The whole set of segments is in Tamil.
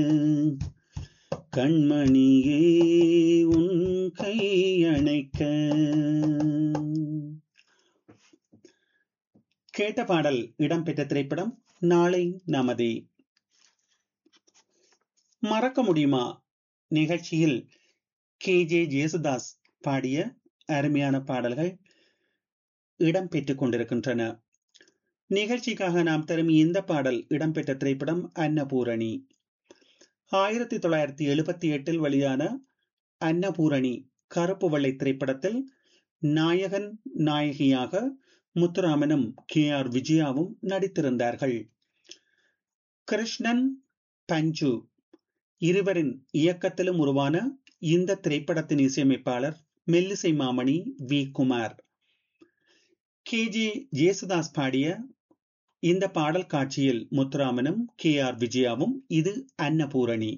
கண்மணியே உன் கை அணைக்க கேட்ட பாடல் இடம்பெற்ற திரைப்படம் நாளை நமதே மறக்க முடியுமா நிகழ்ச்சியில் கே ஜே ஜேசுதாஸ் பாடிய அருமையான பாடல்கள் இடம்பெற்றுக் கொண்டிருக்கின்றன நிகழ்ச்சிக்காக நாம் தரும் இந்த பாடல் இடம்பெற்ற திரைப்படம் அன்னபூரணி ஆயிரத்தி தொள்ளாயிரத்தி எழுபத்தி எட்டில் வெளியான அன்னபூரணி கருப்பு வெள்ளை திரைப்படத்தில் நாயகன் நாயகியாக முத்துராமனும் கே ஆர் விஜயாவும் நடித்திருந்தார்கள் கிருஷ்ணன் பஞ்சு இருவரின் இயக்கத்திலும் உருவான இந்த திரைப்படத்தின் இசையமைப்பாளர் மெல்லிசை மாமணி V Kumar K J Jesudas பாடிய இந்த பாடல் காட்சியில் முத்துராமனும் கே ஆர் விஜயாவும் இது அன்னபூரணி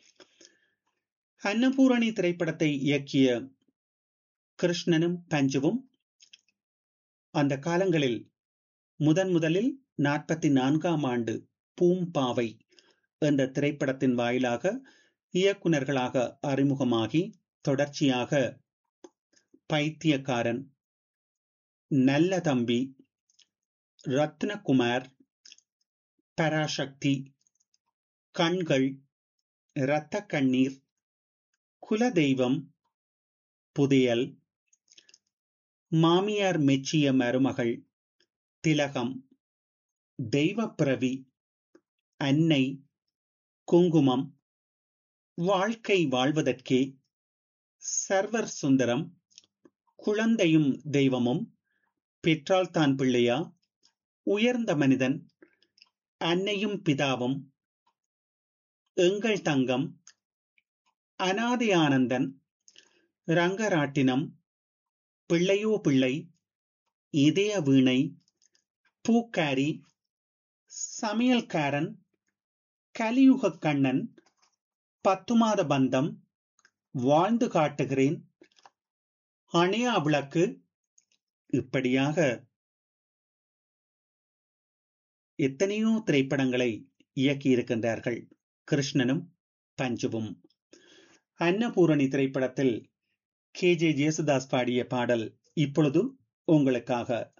அன்னபூரணி திரைப்படத்தை இயக்கிய கிருஷ்ணனும் பஞ்சுவும் அந்த காலங்களில் முதன் முதலில் நாற்பத்தி நான்காம் ஆண்டு பூம்பாவை என்ற திரைப்படத்தின் வாயிலாக இயக்குநர்களாக அறிமுகமாகி தொடர்ச்சியாக பைத்தியக்காரன் நல்ல தம்பி ரத்னகுமார் பராசக்தி கண்கள் இரத்த கண்ணீர் குலதெய்வம் புதையல் மாமியார் மெச்சிய மருமகள் திலகம் தெய்வப்பிரவி அன்னை குங்குமம் வாழ்க்கை வாழ்வதற்கே சர்வர் சுந்தரம் குழந்தையும் தெய்வமும் பெற்றால் தான் பிள்ளையா உயர்ந்த மனிதன் அன்னையும் பிதாவும் எங்கள் தங்கம் அனாதி ஆனந்தன் ரங்கராட்டினம் பிள்ளையோ பிள்ளை இதய வீணை பூக்காரி சமையல்காரன் கலியுக கண்ணன் பத்து மாத பந்தம் வாழ்ந்து காட்டுகிறேன் அணையா விளக்கு இப்படியாக எத்தனையோ திரைப்படங்களை இயக்கியிருக்கின்றார்கள் கிருஷ்ணனும் பஞ்சுவும் அன்னபூரணி திரைப்படத்தில் கே ஜே ஜேசுதாஸ் பாடிய பாடல் இப்பொழுது உங்களுக்காக